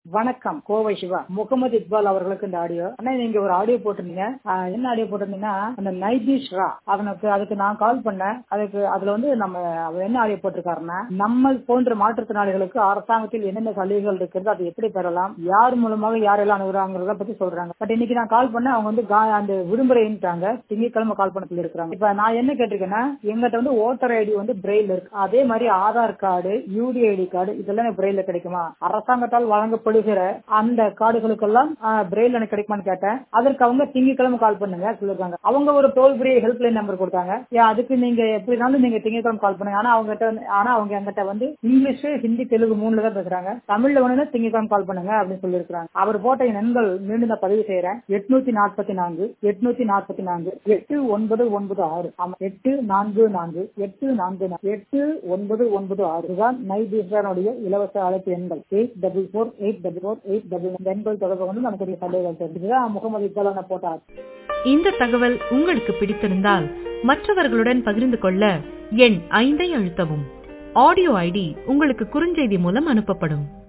வணக்கம் கோவை சிவா முகமது இக்பால் அவர்களுக்கு இந்த ஆடியோ அண்ணா நீங்க ஒரு ஆடியோ போட்டிருந்தீங்க ஆஹ் என்ன ஆடியோ போட்டிருந்தீங்கன்னா அந்த நைதீஷ் ரா அவனுக்கு அதுக்கு நான் கால் பண்ணேன் அதுக்கு அதுல வந்து நம்ம அவர் என்ன ஆடியோ போட்டிருக்காருன்னா நம்ம போன்ற மாற்றுத்திறனாளிகளுக்கு அரசாங்கத்தில் என்னென்ன சலுகைகள் இருக்கிறது அதை எப்படி பெறலாம் யார் மூலமாக யாரெல்லாம் அணுகுறாங்கிறத பத்தி சொல்றாங்க பட் இன்னைக்கு நான் கால் பண்ண அவங்க வந்து கா- அந்த விடுமுறைன்ட்டாங்க திங்கட்கிழமை கால் பண்ண சொல்லியிருக்காங்க இப்ப நான் என்ன கேட்டிருக்கேன்னா எங்கிட்ட வந்து ஓட்டர் ஐடி வந்து பிரெயில் இருக்கு அதே மாதிரி Aadhaar card UD ID card இதெல்லாம் பிரெயில கிடைக்குமா அரசாங்கத்தால் வழங்கப்படுகிற அந்த கார்டுகளுக்கெல்லாம் பிரெயில் எனக்கு கிடைக்குமான்னு கேட்டேன் அதற்கு அவங்க திங்கட்கிழமை கால் பண்ணுங்க சொல்லிருக்காங்க அவங்க ஒரு டோல் ஃப்ரீ ஹெல்ப்லைன் நம்பர் கொடுத்தாங்க ஏன் அதுக்கு நீங்க எப்படினாலும் நீங்க திங்கட்கிழமை கால் பண்ணுங்க ஆனா அவங்க கிட்ட வந்து- ஆனா அவங்க எங்கிட்ட வந்து இங்கிலீஷ் ஹிந்தி தெலுங்கு மூணுல தான் பேசுறாங்க தமிழ்ல வேணும்னா திங்கட்கிழமை கால் பண்ணுங்க அப்படின்னு சொல்லியிருக்காங்க அவர் போட்ட என் எண்கள் மீண்டும் நான் பதிவு செய்யறேன் எட்நூத்தி நாற்பத்தி நான்கு எட்நூத்தி நாற்பத்தி நான்கு எட்டு ஒன்பது ஒன்பது ஆறு ஆமா எட்டு நான்கு நான்கு எட்டு நான்கு நான்கு எட்டு ஒன்பது ஒன்பது ஆறு இதுதான் நைதீஸ்வரனுடைய இலவச அழைப்பு எண்கள் eight double four eight double four eight double இந்த எண்கள் தொடர்பு கொண்டு நமக்கு சந்தேகம் தெரியும் இதுதான் முகமது இக்பாலான போட்டார் இந்த தகவல் உங்களுக்கு பிடித்திருந்தால் மற்றவர்களுடன் பகிர்ந்து கொள்ள எண் ஐந்தை அழுத்தவும் ஆடியோ ஐடி உங்களுக்கு குறுஞ்செய்தி மூலம் அனுப்பப்படும்